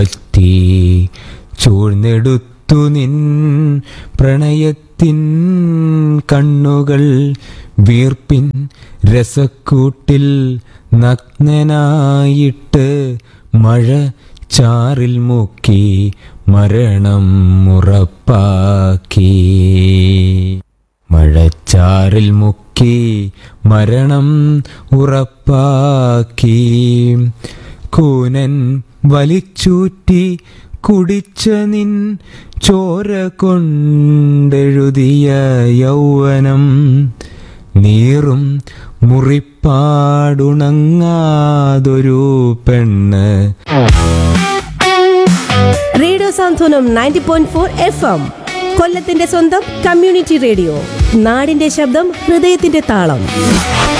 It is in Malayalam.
തീ ചൂഴ്ന്നെടുത്തു നിൻ പ്രണയത്തിൻ കണ്ണുകൾ വീർപ്പിൻ രസക്കൂട്ടിൽ നഗ്നനായിട്ട് മഴ ചാറിൽ മുക്കി മരണം ഉറപ്പാക്കി മഴച്ചാറിൽ മുക്കി മരണം ഉറപ്പാക്കി കൂനൻ വലിച്ചൂറ്റി കുടിച്ച നിൻ ചോര കൊണ്ടെഴുതിയ യൗവനം നീറും മുറിപ്പാടുണങ്ങാതൊരു പെണ്ണ് radio Santhwanam ninety point four F M കൊല്ലത്തിന്റെ സ്വന്തം കമ്മ്യൂണിറ്റി റേഡിയോ നാടിന്റെ ശബ്ദം ഹൃദയത്തിന്റെ താളം